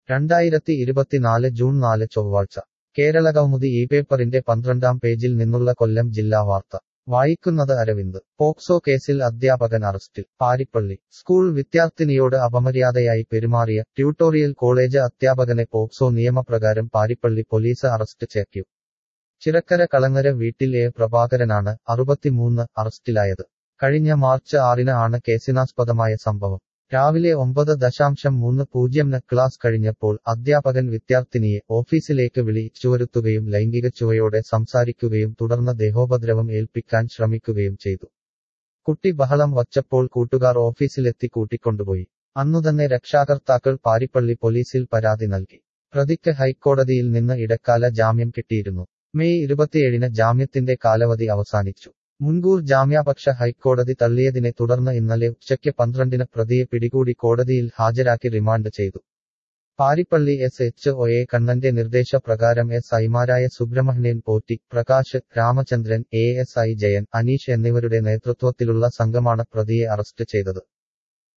രണ്ടായിരത്തി ഇരുപത്തിനാല് ജൂൺ നാല് ചൊവ്വാഴ്ച കേരളകൗമുദി ഈ പേപ്പറിന്റെ പന്ത്രണ്ടാം പേജിൽ നിന്നുള്ള കൊല്ലം ജില്ലാ വാർത്ത വായിക്കുന്നത് അരവിന്ദ് പോക്സോ കേസിൽ അധ്യാപകൻ അറസ്റ്റിൽ പാരിപ്പള്ളി സ്കൂൾ വിദ്യാർത്ഥിനിയോട് അപമര്യാദയായി പെരുമാറിയ ട്യൂട്ടോറിയൽ കോളേജ് അധ്യാപകനെ പോക്സോ നിയമപ്രകാരം പാരിപ്പള്ളി പോലീസ് അറസ്റ്റ് ചേർക്കും ചിറക്കര കളങ്ങര വീട്ടിൽ എ പ്രഭാകരനാണ് അറുപത്തിമൂന്ന് അറസ്റ്റിലായത് കഴിഞ്ഞ മാർച്ച് ആറിന് ആണ് കേസിനാസ്പദമായ സംഭവം രാവിലെ ഒമ്പത് ദശാംശം മൂന്ന് പൂജ്യംന് ക്ലാസ് കഴിഞ്ഞപ്പോൾ അധ്യാപകൻ വിദ്യാർത്ഥിനിയെ ഓഫീസിലേക്ക് വിളിച്ചുവരുത്തുകയും ലൈംഗിക ചുവയോടെ സംസാരിക്കുകയും തുടർന്ന് ദേഹോപദ്രവം ഏൽപ്പിക്കാൻ ശ്രമിക്കുകയും ചെയ്തു കുട്ടി ബഹളം വച്ചപ്പോൾ കൂട്ടുകാർ ഓഫീസിലെത്തി കൂട്ടിക്കൊണ്ടുപോയി അന്നുതന്നെ രക്ഷാകർത്താക്കൾ പാരിപ്പള്ളി പോലീസിൽ പരാതി നൽകി പ്രതിക്ക് ഹൈക്കോടതിയിൽ നിന്ന് ഇടക്കാല ജാമ്യം കിട്ടിയിരുന്നു മെയ് ഇരുപത്തിയേഴിന് ജാമ്യത്തിന്റെ കാലാവധി അവസാനിച്ചു മുൻകൂർ ജാമ്യാപക്ഷ ഹൈക്കോടതി തള്ളിയതിനെ തുടർന്ന് ഇന്നലെ ഉച്ചയ്ക്ക് പന്ത്രണ്ടിന് പ്രതിയെ പിടികൂടി കോടതിയിൽ ഹാജരാക്കി റിമാൻഡ് ചെയ്തു Paripally S H O A കണ്ണന്റെ നിർദ്ദേശപ്രകാരം എസ് ഐമാരായ Subrahmanyan Potti Prakash Ramachandran A S I Jayan Aneesh എന്നിവരുടെ നേതൃത്വത്തിലുള്ള സംഘമാണ് പ്രതിയെ അറസ്റ്റ് ചെയ്തത്